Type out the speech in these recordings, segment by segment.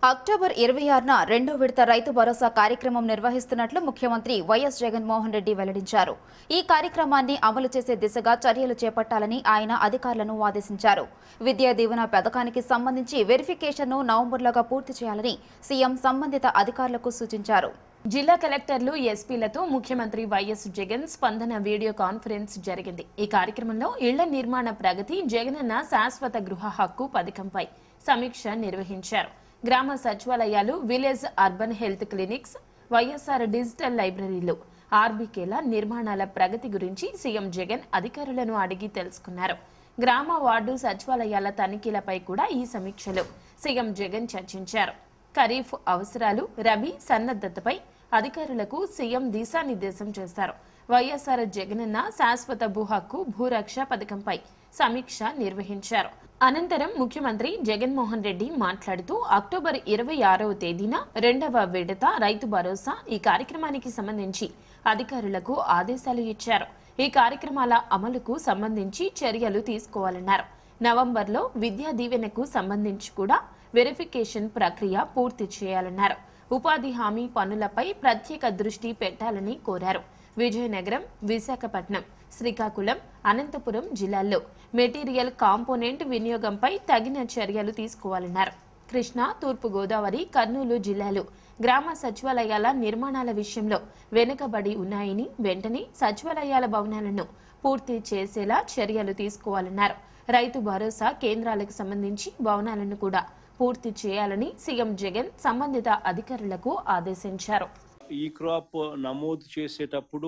October ఇరవై ఆరున రెండో విడత రైతు భరోసా కార్యక్రమం నిర్వహిస్తున్నట్లు ముఖ్యమంత్రి వైఎస్ జగన్మోహన్ రెడ్డి వెల్లడించారు ఈ కార్యక్రమాన్ని అమలు చేసే దిశగా చర్యలు చేపట్టాలని ఆయన అధికారులను ఆదేశించారు విద్యా దీవెన పథకానికి సంబంధించి వెరిఫికేషన్ను నవంబర్లోగా పూర్తి చేయాలని సీఎం సంబంధిత అధికారులకు సూచించారు జిల్లా కలెక్టర్లు ఎస్పీలతో ముఖ్యమంత్రి వైఎస్ జగన్ స్పందన వీడియో కాన్ఫరెన్స్ జరిగింది ఈ కార్యక్రమంలో ఇళ్ల నిర్మాణ ప్రగతి జగనన్న శాశ్వత గృహ హక్కు పథకంపై సమీక్ష నిర్వహించారు గ్రామ సచివాలయాలు village urban health clinics YSR digital లైబ్రరీలు ఆర్బీకేల నిర్మాణాల ప్రగతి గురించి సీఎం జగన్ అధికారులను అడిగి తెలుసుకున్నారు గ్రామ వార్డు సచివాలయాల తనిఖీలపై కూడా ఈ సమీక్షలో సీఎం జగన్ చర్చించారు ఖరీఫ్ అవసరాలు రబీ సన్నద్ధతపై అధికారులకు సీఎం దిశానిర్దేశం చేశారు వైఎస్ఆర్ జగనన్న శాశ్వత భూ హక్కు భూరక్ష పథకంపై సమీక్ష నిర్వహించారు అనంతరం ముఖ్యమంత్రి జగన్మోహన్ రెడ్డి మాట్లాడుతూ అక్టోబర్ ఇరవై ఆరవ తేదీన రెండవ విడత రైతు భరోసా ఈ కార్యక్రమానికి సంబంధించి అధికారులకు ఆదేశాలు ఇచ్చారు ఈ కార్యక్రమాల అమలుకు సంబంధించి చర్యలు తీసుకోవాలన్నారు నవంబర్లో విద్యా దీవెనకు సంబంధించి కూడా వెరిఫికేషన్ ప్రక్రియ పూర్తి చేయాలన్నారు ఉపాధి హామీ పనులపై ప్రత్యేక దృష్టి పెట్టాలని కోరారు విజయనగరం విశాఖపట్నం శ్రీకాకుళం అనంతపురం జిల్లాల్లో మెటీరియల్ కాంపోనెంట్ వినియోగంపై తగిన చర్యలు తీసుకోవాలన్నారు కృష్ణా తూర్పు గోదావరి కర్నూలు జిల్లాలు గ్రామ సచివాలయాల నిర్మాణాల విషయంలో వెనుకబడి ఉన్నాయని వెంటనే సచివాలయాల భవనాలను పూర్తి చేసేలా చర్యలు తీసుకోవాలన్నారు రైతు భరోసా కేంద్రాలకు సంబంధించి భవనాలను కూడా పూర్తి చేయాలని సీఎం జగన్ సంబంధిత అధికారులకు ఆదేశించారు ఈ క్రాప్ నమోదు చేసేటప్పుడు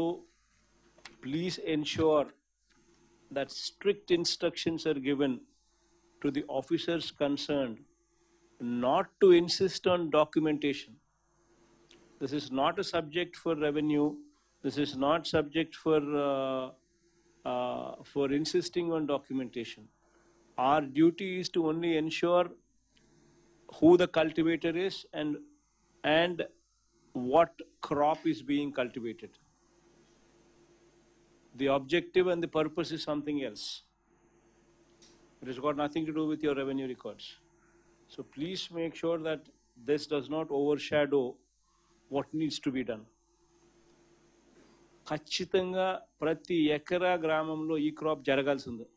please ensure that strict instructions are given to the officers concerned not to insist on documentation. This is not a subject for revenue. This is not subject for uh, uh, for insisting on documentation. Our duty is to only ensure who the cultivator is and and what crop is being cultivated. The objective and the purpose is something else. It has got nothing to do with your revenue records. So please make sure that this does not overshadow what needs to be done. ఖచ్చితంగా ప్రతి ఎకరా గ్రామంలో e crop జరగాల్సిందే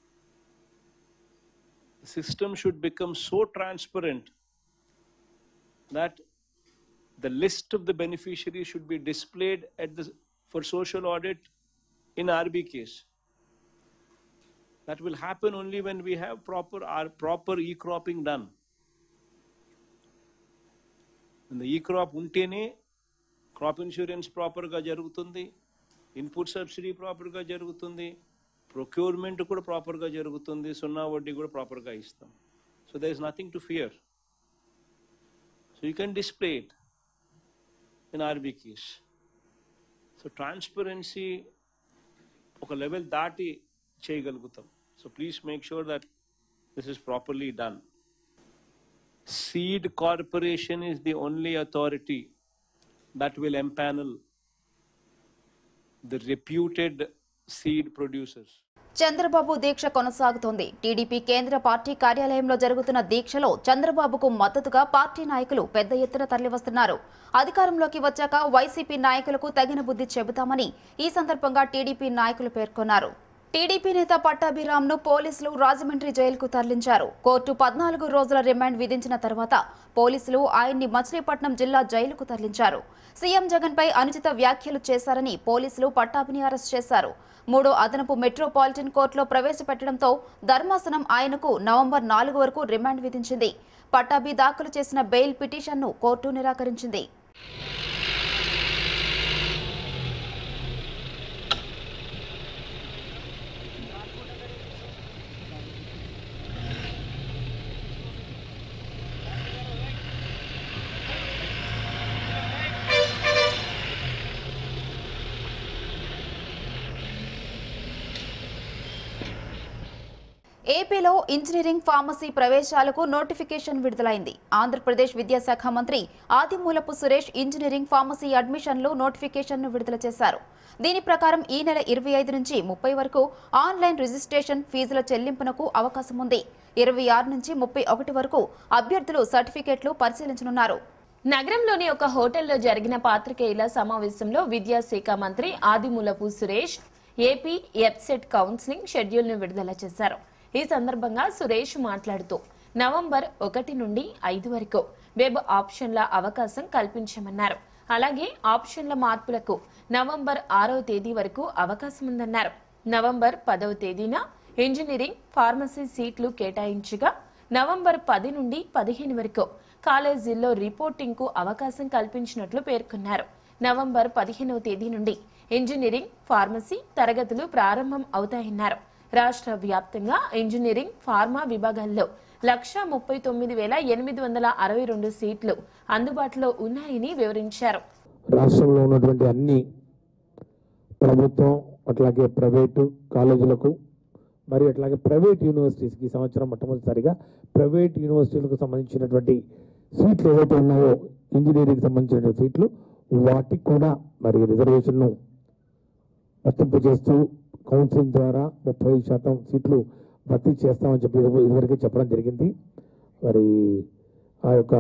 system should become so transparent that the list of the beneficiaries should be displayed at the for social audit in RBKs. That will happen only when we have proper our proper e-cropping done. And the e-crop ఉంటేనే crop insurance ప్రాపర్గా జరుగుతుంది input subsidy ప్రాపర్గా జరుగుతుంది procurement కూడా ప్రాపర్గా జరుగుతుంది సున్నా వడ్డీ కూడా ప్రాపర్గా ఇస్తాం so there is nothing to fear So you can display it in RBKs. So transparency ఒక లెవెల్ దాటి చేయగలుగుతాం so please make sure that this is properly done seed corporation is the only authority that will empanel the reputed seed producers Chandrababu దీక్ష కొనసాగుతోంది TDP కేంద్ర party కార్యాలయంలో జరుగుతున్న దీక్షలో చంద్రబాబుకు మద్దతుగా పార్టీ నాయకులు పెద్ద ఎత్తున తరలివస్తున్నారు అధికారంలోకి వచ్చాక వైసీపీ నాయకులకు తగిన బుద్ధి చెబుతామని ఈ సందర్భంగా టీడీపీ నాయకులు పేర్కొన్నారు టీడీపీ నేత పట్టాభిరామ్ను పోలీసులు రాజమండ్రి జైలుకు తరలించారు కోర్టు పద్నాలుగు రోజుల రిమాండ్ విధించిన తర్వాత పోలీసులు ఆయన్ని మచిలీపట్నం జిల్లా జైలుకు తరలించారు సీఎం జగన్పై అనుచిత వ్యాఖ్యలు చేశారని పోలీసులు పట్టాభిని అరెస్ట్ చేశారు మూడో అదనపు మెట్రోపాలిటన్ కోర్టులో ప్రవేశపెట్టడంతో ధర్మాసనం ఆయనకు నవంబర్ నాలుగు వరకు రిమాండ్ విధించింది పట్టాభి దాఖలు చేసిన బెయిల్ పిటిషన్ను కోర్టు నిరాకరించింది ఏపీలో ఇంజనీరింగ్ ఫార్మసీ ప్రవేశాలకు నోటిఫికేషన్ విడుదలైంది ఆంధ్రప్రదేశ్ విద్యాశాఖ మంత్రి ఆదిమూలపు సురేష్ ఇంజనీరింగ్ ఫార్మసీ అడ్మిషన్లు నోటిఫికేషన్ను విడుదల చేశారు దీని ప్రకారం ఈ నెల ఇరవై ఐదు నుంచి ముప్పై వరకు ఆన్లైన్ రిజిస్ట్రేషన్ ఫీజుల చెల్లింపునకు అవకాశం ఉంది ఇరవై ఆరు నుంచి ముప్పై ఒకటి వరకు అభ్యర్థులు సర్టిఫికెట్లు పరిశీలించనున్నారు నగరంలోని ఒక హోటల్లో జరిగిన పాత్రికేయుల సమావేశంలో విద్యాశాఖ మంత్రి Adimulapu Suresh AP EAPCET counselling schedule ను విడుదల చేశారు ఈ సందర్భంగా సురేష్ మాట్లాడుతూ నవంబర్ ఒకటి నుండి ఐదు వరకు వెబ్ ఆప్షన్ల అవకాశం కల్పించమన్నారు అలాగే ఆప్షన్ల మార్పులకు నవంబర్ ఆరవ తేదీ వరకు అవకాశం ఉందన్నారు నవంబర్ పదవ తేదీన ఇంజనీరింగ్ ఫార్మసీ సీట్లు కేటాయించగా నవంబర్ పది నుండి పదిహేను వరకు కాలేజీల్లో రిపోర్టింగ్ కు అవకాశం కల్పించినట్లు పేర్కొన్నారు నవంబర్ పదిహేనవ తేదీ నుండి ఇంజనీరింగ్ ఫార్మసీ తరగతులు ప్రారంభం అవుతాయన్నారు రాష్ట్ర వ్యాప్తంగా ఇంజనీరింగ్ ఫార్మా విభాగాల్లో లక్ష ముప్పై తొమ్మిది వేల ఎనిమిది వందల అరవై రెండు సీట్లు అందుబాటులో ఉన్నాయని వివరించారు రాష్ట్రంలో ఉన్నటువంటి అన్ని ప్రభుత్వం అట్లాగే ప్రైవేటు కాలేజీలకు మరియు అట్లాగే ప్రైవేట్ యూనివర్సిటీస్కి ఈ సంవత్సరం మొట్టమొదటిసారిగా ప్రైవేట్ యూనివర్సిటీలకు సంబంధించినటువంటి సీట్లు ఏవైతే ఉన్నాయో ఇంజనీరింగ్ సంబంధించినటువంటి సీట్లు వాటికి కూడా మరి రిజర్వేషన్ను వర్తింపు చేస్తూ కౌన్సిలింగ్ ద్వారా ముప్పై శాతం సీట్లు భర్తీ చేస్తామని చెప్పి ఇది- ఇదివరకే చెప్పడం జరిగింది మరి ఆ యొక్క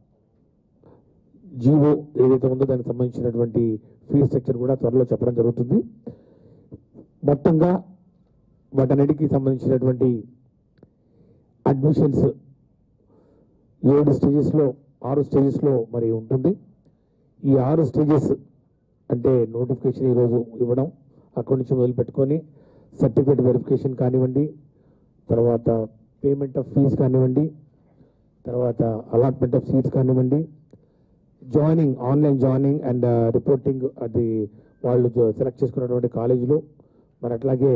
జీవో ఏదైతే ఉందో దానికి సంబంధించినటువంటి ఫీ స్ట్రక్చర్ కూడా త్వరలో చెప్పడం జరుగుతుంది మొత్తంగా వాటన్నిటికీ సంబంధించినటువంటి అడ్మిషన్స్ ఏడు స్టేజెస్లో ఆరు స్టేజెస్లో మరి ఉంటుంది ఈ ఆరు స్టేజెస్ అంటే నోటిఫికేషన్ ఈరోజు ఇవ్వడం అక్కడి నుంచి మొదలు పెట్టుకొని సర్టిఫికేట్ వెరిఫికేషన్ కానివ్వండి తర్వాత పేమెంట్ ఆఫ్ ఫీజు కానివ్వండి తర్వాత అలాట్మెంట్ ఆఫ్ సీట్స్ కానివ్వండి joining online joining and reporting అది వాళ్ళు సెలెక్ట్ చేసుకున్నటువంటి కాలేజీలు మరి అట్లాగే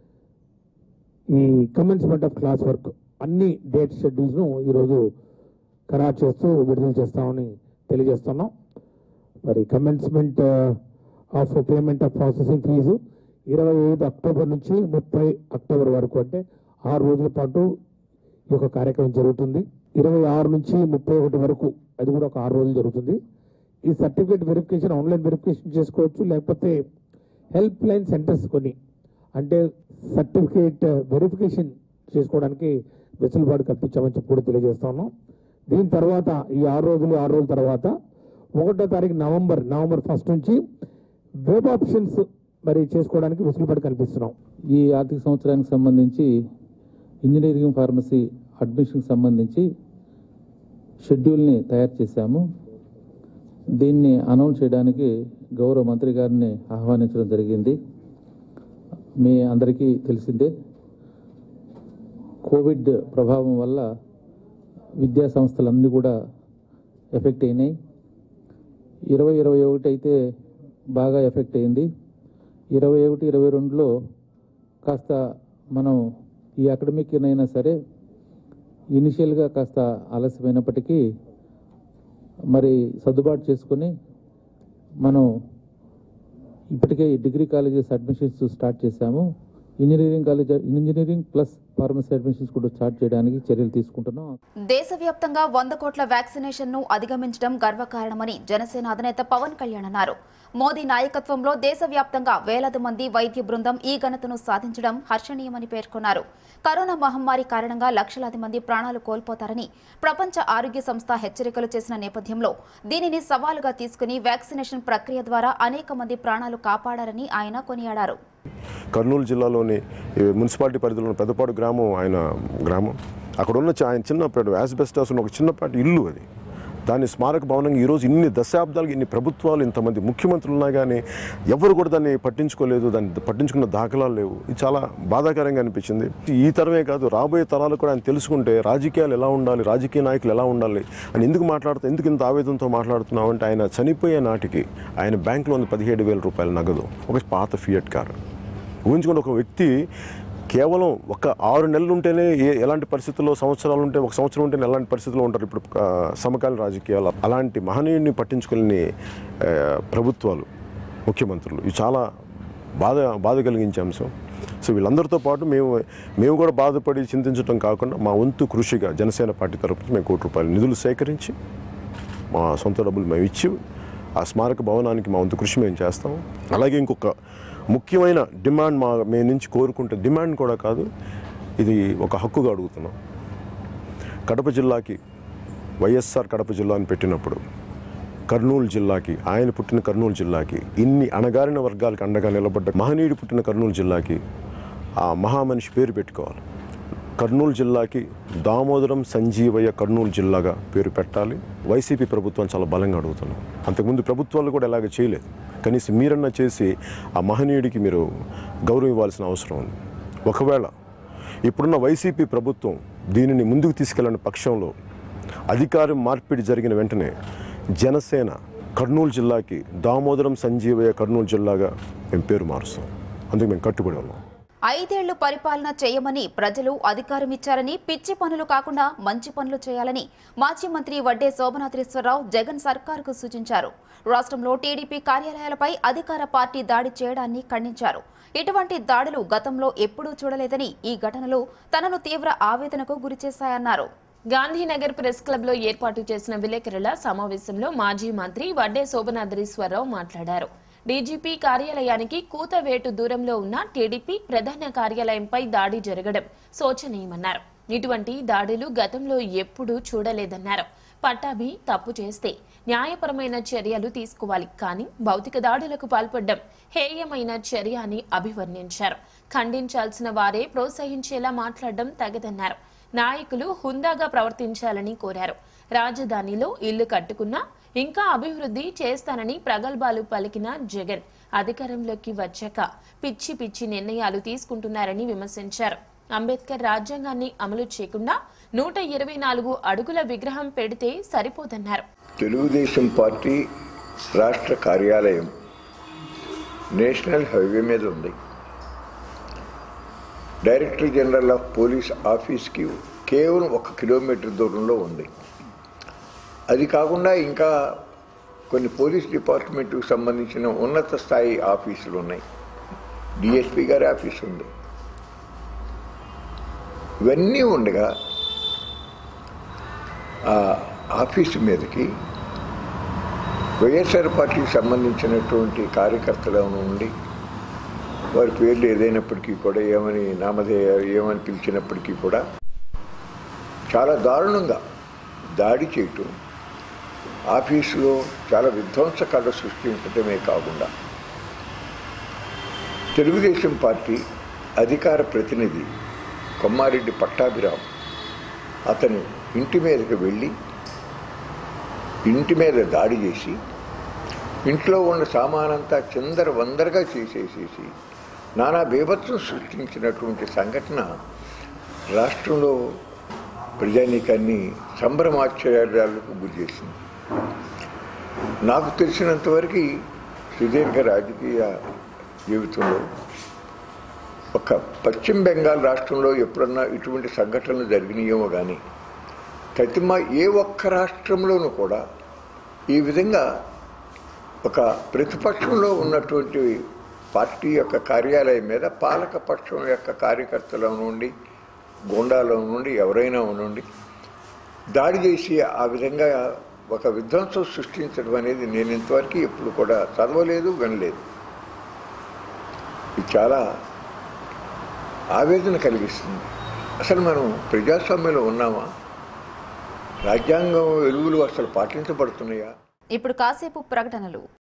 ఈ కమెన్స్మెంట్ ఆఫ్ క్లాస్ వర్క్ అన్ని డేట్ షెడ్యూల్స్ను ఈరోజు ఖరారు చేస్తూ విడుదల చేస్తామని తెలియజేస్తున్నాం మరి commencement of payment of processing fees ఇరవై ఐదు అక్టోబర్ నుంచి ముప్పై అక్టోబర్ వరకు అంటే ఆరు రోజుల పాటు ఈ యొక్క కార్యక్రమం జరుగుతుంది ఇరవై ఆరు నుంచి ముప్పై ఒకటి వరకు అది కూడా ఒక ఆరు రోజులు జరుగుతుంది ఈ సర్టిఫికేట్ వెరిఫికేషన్ ఆన్లైన్ వెరిఫికేషన్ చేసుకోవచ్చు లేకపోతే హెల్ప్ లైన్ సెంటర్స్ కొన్ని అంటే సర్టిఫికేట్ వెరిఫికేషన్ చేసుకోవడానికి వెసులుబాటు కల్పించామని చెప్పి కూడా తెలియజేస్తా ఉన్నాం దీని తర్వాత ఈ ఆరు రోజులు ఆరు రోజుల తర్వాత ఒకటో తారీఖు నవంబర్ నవంబర్ ఫస్ట్ నుంచి వెబ్ ఆప్షన్స్ మరి చేసుకోవడానికి వెసులుబాటు కల్పిస్తున్నాం ఈ ఆర్థిక సంవత్సరానికి సంబంధించి ఇంజనీరింగ్ ఫార్మసీ అడ్మిషన్కి సంబంధించి షెడ్యూల్ని తయారు చేశాము దీన్ని అనౌన్స్ చేయడానికి గౌరవ మంత్రి గారిని ఆహ్వానించడం జరిగింది మీ అందరికీ తెలిసిందే కోవిడ్ ప్రభావం వల్ల విద్యా సంస్థలన్నీ కూడా ఎఫెక్ట్ అయినాయి ఇరవై ఇరవై ఒకటి అయితే బాగా ఎఫెక్ట్ అయింది ఇరవై ఒకటి ఇరవై రెండులో కాస్త మనం ఈ అకాడమిక్ ఇయర్ అయినా సరే ఇనిషియల్గా కాస్త ఆలస్యమైనప్పటికీ మరి సర్దుబాటు చేసుకొని మనం ఇప్పటికే ఈ డిగ్రీ కాలేజెస్ అడ్మిషన్స్ స్టార్ట్ చేశాము engineering college engineering plus pharmacy admissions కూడా స్టార్ట్ చేయడానికి చర్యలు తీసుకుంటున్నాం దేశవ్యాప్తంగా వంద కోట్ల వ్యాక్సినేషన్ ను అధిగమించడం గర్వకారణమని జనసేన అధినేత పవన్ కళ్యాణ్ అన్నారు మోదీ నాయకత్వంలో దేశవ్యాప్తంగా వేలాది మంది వైద్య బృందం ఈ ఘనతను సాధించడం హర్షణీయమని పేర్కొన్నారు కరోనా మహమ్మారి కారణంగా లక్షలాది మంది ప్రాణాలు కోల్పోతారని ప్రపంచ ఆరోగ్య సంస్థ హెచ్చరికలు చేసిన నేపథ్యంలో దీనిని సవాలుగా తీసుకుని వ్యాక్సినేషన్ ప్రక్రియ ద్వారా అనేక మంది ప్రాణాలు కాపాడారని ఆయన కొనియాడారు కర్నూలు జిల్లాలోని ఈ మున్సిపాలిటీ పరిధిలో ఉన్న పెద్దపాడు గ్రామం ఆయన గ్రామం అక్కడ ఉన్న చి- ఆయన చిన్నపాటి యాస్బెస్టాస్ ఉన్న ఒక చిన్నపాటి ఇల్లు అది దాని స్మారక భవనంగా ఈరోజు ఇన్ని దశాబ్దాలుగా ఇన్ని ప్రభుత్వాలు ఇంతమంది ముఖ్యమంత్రులు ఉన్నా కానీ ఎవరు కూడా దాన్ని పట్టించుకోలేదు దాన్ని పట్టించుకున్న దాఖలాలు లేవు ఇది చాలా బాధాకరంగా అనిపించింది ఈ తరమే కాదు రాబోయే తరాలు కూడా ఆయన తెలుసుకుంటే రాజకీయాలు ఎలా ఉండాలి రాజకీయ నాయకులు ఎలా ఉండాలి అని ఎందుకు మాట్లాడుతూ ఎందుకు ఇంత ఆవేదనతో మాట్లాడుతున్నావు అంటే ఆయన చనిపోయే నాటికి ఆయన బ్యాంకులో ఉంది పదిహేడు వేల రూపాయల నగదు ఒక పాత ఫియట్ కారు ఊహించుకోండి ఒక వ్యక్తి కేవలం ఒక ఆరు నెలలు ఉంటేనే ఏ ఎలాంటి పరిస్థితుల్లో సంవత్సరాలు ఉంటే ఒక సంవత్సరం ఉంటేనే ఎలాంటి పరిస్థితుల్లో ఉంటారు ఇప్పుడు ఆ, సమకాలీన రాజకీయాలు అలాంటి మహనీయుడిని పట్టించుకోలేని ఆ, ప్రభుత్వాలు ముఖ్యమంత్రులు ఇవి చాలా బాధ బాధ కలిగించే అంశం సో వీళ్ళందరితో పాటు మేము మేము కూడా బాధపడి చింతించడం కాకుండా మా వంతు కృషిగా జనసేన పార్టీ తరపున మేము కోటి రూపాయల నిధులు సేకరించి మా సొంత డబ్బులు మేము ఇచ్చి ఆ స్మారక భవనానికి మా వంతు కృషి మేము చేస్తాం అలాగే ఇంకొక ముఖ్యమైన డిమాండ్ మా మేము నుంచి కోరుకుంటే డిమాండ్ కూడా కాదు ఇది ఒక హక్కుగా అడుగుతున్నాం కడప జిల్లాకి వైఎస్ఆర్ కడప జిల్లా అని పెట్టినప్పుడు కర్నూలు జిల్లాకి ఆయన పుట్టిన కర్నూలు జిల్లాకి ఇన్ని అణగారిన వర్గాలకు అండగా నిలబడ్డ మహనీయుడు పుట్టిన కర్నూలు జిల్లాకి ఆ మహామనిషి పేరు పెట్టుకోవాలి కర్నూలు జిల్లాకి దామోదరం సంజీవయ్య కర్నూలు జిల్లాగా పేరు పెట్టాలి వైసీపీ ప్రభుత్వం చాలా బలంగా అడుగుతున్నాం అంతకుముందు ప్రభుత్వాలు కూడా ఎలాగ చేయలేదు కనీసం మీరన్నా చేసి ఆ మహనీయుడికి మీరు గౌరవం ఇవ్వాల్సిన అవసరం ఉంది ఒకవేళ ఇప్పుడున్న వైసీపీ ప్రభుత్వం దీనిని ముందుకు తీసుకెళ్ళని పక్షంలో అధికారం మార్పిడి జరిగిన వెంటనే జనసేన కర్నూలు జిల్లాకి దామోదరం సంజీవయ్య కర్నూలు జిల్లాగా మేము పేరు మారుస్తాం అందుకు మేము కట్టుబడి ఉన్నాం ఐదేళ్లు పరిపాలన చేయమని ప్రజలు అధికారం ఇచ్చారని పిచ్చి పనులు కాకుండా మంచి పనులు చేయాలని మాజీ మంత్రి వడ్డే శోభనాథేశ్వరరావు జగన్ సర్కారుకు సూచించారు రాష్ట్రంలో టీడీపీ కార్యాలయాలపై అధికార పార్టీ దాడి చేయడాన్ని ఖండించారు ఇటువంటి దాడులు గతంలో ఎప్పుడూ చూడలేదని ఈ ఘటనలు తనను తీవ్ర ఆవేదనకు గురిచేశాయన్నారు గాంధీనగర్ ప్రెస్ క్లబ్ లో ఏర్పాటు చేసిన విలేకరుల సమావేశంలో మాజీ మంత్రి వడ్డే శోభనాద్రీశ్వరరావు మాట్లాడారు డీజీపీ కార్యాలయానికి కూతవేటు దూరంలో ఉన్న టీడీపీ ప్రధాన కార్యాలయంపై దాడి జరగడం శోచనీయమన్నారు ఇటువంటి దాడులు గతంలో ఎప్పుడూ చూడలేదన్నారు పట్టాభి తప్పు చేస్తే న్యాయపరమైన చర్యలు తీసుకోవాలి కానీ భౌతిక దాడులకు పాల్పడడం హేయమైన చర్య అని అభివర్ణించారు ఖండించాల్సిన వారే ప్రోత్సహించేలా మాట్లాడడం తగదన్నారు నాయకులు హుందాగా ప్రవర్తించాలని కోరారు రాజధానిలో ఇల్లు కట్టుకున్నా ఇంకా అభివృద్ధి చేస్తానని ప్రగల్భాలు పలికిన జగన్ అధికారంలోకి వచ్చాక పిచ్చి పిచ్చి నిర్ణయాలు తీసుకుంటున్నారని విమర్శించారు అంబేద్కర్ రాజ్యాంగాన్ని అమలు చేయకుండా నూట ఇరవై నాలుగు అడుగుల విగ్రహం పెడితే సరిపోదన్నారు తెలుగుదేశం పార్టీ రాష్ట్ర కార్యాలయం నేషనల్ హైవే మీద ఉంది డైరెక్టర్ జనరల్ ఆఫ్ పోలీస్ ఆఫీస్కి కేవలం ఒక కిలోమీటర్ దూరంలో ఉంది అది కాకుండా ఇంకా కొన్ని పోలీస్ డిపార్ట్మెంట్కి సంబంధించిన ఉన్నత స్థాయి ఆఫీసులు ఉన్నాయి డిఎస్పీ గారి ఆఫీస్ ఉంది ఇవన్నీ ఉండగా ఆ ఆఫీసు మీదకి వైఎస్ఆర్ పార్టీకి సంబంధించినటువంటి కార్యకర్తలు ఉండి వారి పేర్లు ఏదైనప్పటికీ కూడా ఏమని నామధేయ ఏమని పిలిచినప్పటికీ కూడా చాలా దారుణంగా దాడి చేయటం ఆఫీసులో చాలా విధ్వంసకాలు సృష్టించడమే కాకుండా తెలుగుదేశం పార్టీ అధికార ప్రతినిధి కొమ్మారెడ్డి పట్టాభిరామ్ అతను ఇంటి మీదకి వెళ్ళి ఇంటి మీద దాడి చేసి ఇంట్లో ఉన్న సామానంతా చిందర వందరగా చేసేసేసి నానా బీభత్సం సృష్టించినటువంటి సంఘటన రాష్ట్రంలో ప్రజానీకాన్ని సంభ్రమాశ్చర్యాలకు గురి చేసింది నాకు తెలిసినంతవరకు సుదీర్ఘ రాజకీయ జీవితంలో ఒక పశ్చిమ బెంగాల్ రాష్ట్రంలో ఎప్పుడన్నా ఇటువంటి సంఘటనలు జరిగినాయేమో కానీ ప్రతిమ ఏ ఒక్క రాష్ట్రంలోనూ కూడా ఈ విధంగా ఒక ప్రతిపక్షంలో ఉన్నటువంటి పార్టీ యొక్క కార్యాలయం మీద పాలక పక్షం యొక్క కార్యకర్తల నుండి గూండాలో నుండి ఎవరైనా ఉండి దాడి చేసి ఆ విధంగా ఒక విధ్వంసం సృష్టించడం అనేది నేను ఇంతవరకు ఎప్పుడు కూడా చదవలేదు వినలేదు ఇది చాలా ఆవేదన కలిగిస్తుంది అసలు మనం ప్రజాస్వామ్యంలో ఉన్నామా రాజ్యాంగం వెలుగులు అసలు పాటించబడుతున్నాయా ఇప్పుడు కాసేపు ప్రకటనలు